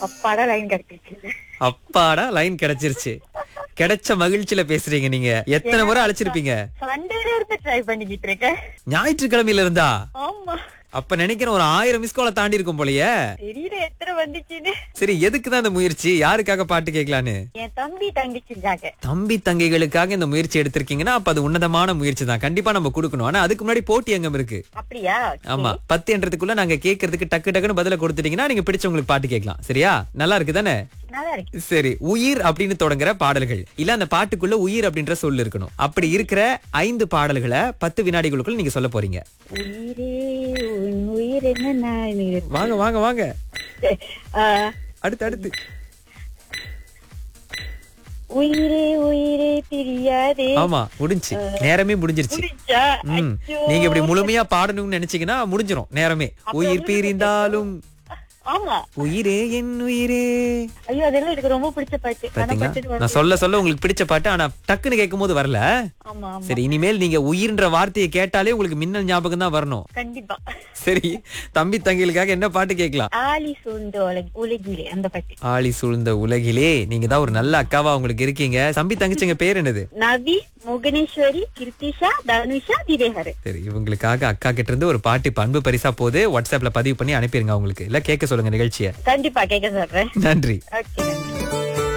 அப்பாடா லைன் கிடைச்சிச்சு அப்பாடா லைன் கிடைச்சிருச்சு கிடைச்ச மகிழ்ச்சியில பேசுறீங்க நீங்க எத்தனை முறை அழைச்சிருப்பீங்க சண்டேல இருந்து ட்ரை பண்ணிக்கிட்டு இருக்கேன் ஞாயிற்றுக்கிழமையில இருந்தா ஆமா அப்ப நினைக்கிறேன் ஒரு ஆயிரம் மிஸ்கால தாண்டி இருக்கும் போலயே தெரியல எத்தனை வந்துச்சுன்னு சரி எதுக்கு தான் இந்த முயற்சி யாருக்காக பாட்டு கேட்கலான்னு என் தம்பி தங்கச்சிருக்காங்க தம்பி தங்கைகளுக்காக இந்த முயற்சி எடுத்திருக்கீங்கன்னா அப்ப அது உன்னதமான முயற்சி தான் கண்டிப்பா நம்ம கொடுக்கணும் ஆனா அதுக்கு முன்னாடி போட்டி அங்கம் இருக்கு அப்படியா ஆமா பத்து என்றதுக்குள்ள நாங்க கேட்கறதுக்கு டக்கு டக்குன்னு பதில கொடுத்துட்டீங்கன்னா நீங்க பிடிச்சவங்களுக்கு பாட்டு கேட்கலாம் சரியா நல்லா இருக்கு தானே நல்லா இருக்கு சரி உயிர் அப்படின்னு தொடங்குற பாடல்கள் இல்ல அந்த பாட்டுக்குள்ள உயிர் அப்படின்ற சொல் இருக்கணும் அப்படி இருக்கிற ஐந்து பாடல்களை பத்து வினாடிகளுக்குள்ள நீங்க சொல்ல போறீங்க உயிரே உன் உயிர் என்ன நான் இரு- வாங்க வாங்க வாங்க ஆ, அடுத்து அடுத்து உயிரே உயிரே பிரியாதே ஆமா முடிஞ்சு நேரமே முடிஞ்சிருச்சு புரிச்சா ம் நீங்க இப்படி முழுமையா பாடணும்னு நினைச்சீங்கன்னா முடிஞ்சிரும் நேரமே உயிர் பிரிந்தாலும் ஆமா உயிரே என் உயிரே ஐயோ அதெல்லாம் எனக்கு ரொம்ப பிடிச்ச பாட்டு ஆனா பாத்தீங்களா பாட்டுட்டு நான் வந்து- சொல்ல சொல்ல உங்களுக்கு பிடிச்ச பாட்டு ஆனா டக்குன்னு கேட்கும் போது வரல ஆமா ஆமா சரி இனிமேல் நீங்க உயிர்ன்ற வார்த்தையை கேட்டாலே உங்களுக்கு மின்னல் ஞாபகம் தான் வரணும் கண்டிப்பா சரி தம்பி தங்கைகளுக்காக என்ன பாட்டு கேட்கலாம் ஆலி சூழ்ந்த உலக- உலகிலே அந்த பாட்டு ஆளி சூழ்ந்த உலகிலே நீங்க தான் ஒரு நல்ல அக்காவா உங்களுக்கு இருக்கீங்க தம்பி தங்கச்சிங்க பேர் என்னது நவி முகனேஸ்வரி கிருத்திஷா தனுஷா திரேஹர் சரி இவங்களுக்காக அக்கா கிட்ட இருந்து ஒரு பாட்டு இப்ப அன்பு பரிசா போது வாட்ஸ்அப்ல பதிவு பண்ணி அனுப்பிடுங்க அவங்களுக்கு இல்ல கேட்க சொல்லுங்க நிகழ்ச்சியை கண்டிப்பா கேட்க சொல்றேன் நன்றி ஓகே